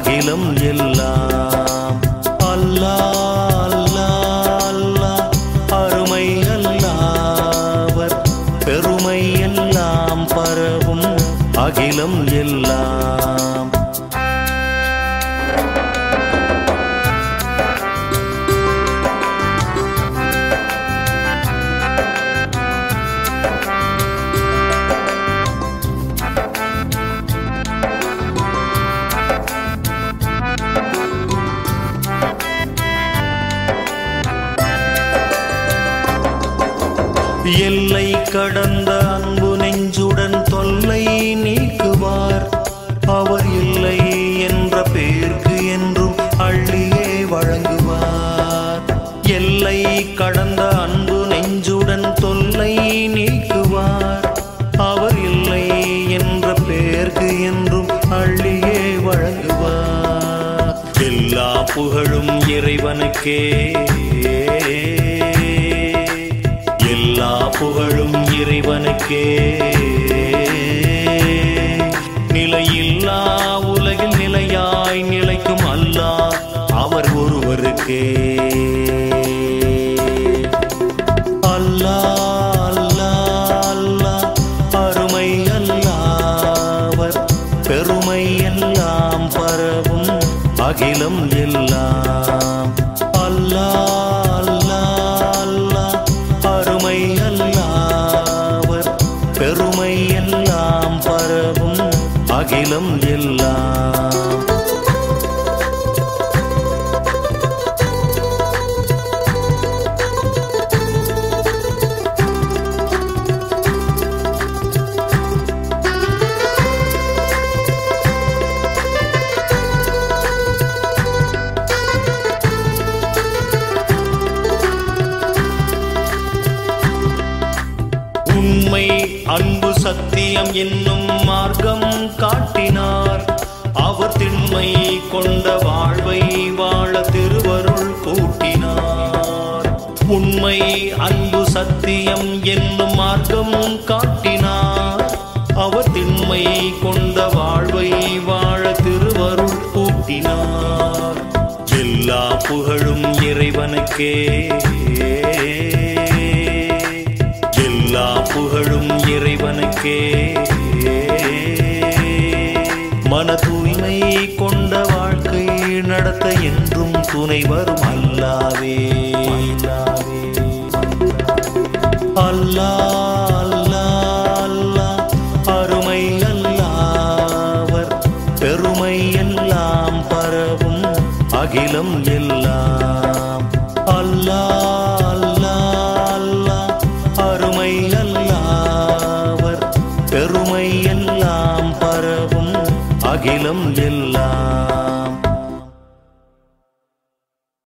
அகிலம் எல்லாம் அல்லா அல்லா அல்லா அருமை அல்லாவர் பெருமை எல்லாம் பரவும் அகிலம் எல்லாம் எல்லை கடந்த அன்பு நெஞ்சுடன் தொல்லை நீக்குவார் அவர் இல்லை என்ற பேருக்கு என்றும் அள்ளியே வழங்குவார் எல்லை கடந்த அன்பு நெஞ்சுடன் தொல்லை நீக்குவார் அவர் இல்லை என்ற பேருக்கு என்றும் அள்ளியே வழங்குவார் எல்லா புகழும் இறைவனுக்கே எல்லா புகழும் இறைவனுக்கே நிலையில்லா உலகில் நிலையாய் நிலைக்கும் அல்லாஹ் அவர் ஒருவருக்கே அல்லாஹ் அல்லாஹ் அல்லாஹ் அருமை அல்லாவர் பெருமை எல்லாம் பரவும் அகிலம் எல்லாம் அல்லாஹ் அல்லாஹ் அல்லாஹ் அருமை அல்லாவர் பெருமை எல்லாம் பரவும் அகிலம் எல்லாம் உண்மை அன்பு சத்தியம் என்னும் மார்க்கம் காட்டினார் அவர் திண்மை கொண்ட வாழ்வை வாழ திருவருள் கூட்டினார் உண்மை அன்பு சத்தியம் என்னும் மார்க்கம் காட்டினார் அவர் திண்மை கொண்ட வாழ்வை வாழ திருவருள் கூட்டினார் எல்லா புகழும் இறைவனுக்கே எல்லா புகழும் இறைவனுக்கே மன தூய்மை கொண்ட வாழ்க்கை நடத்த என்றும் துணை வரும் அல்லாவே அல்லாஹ்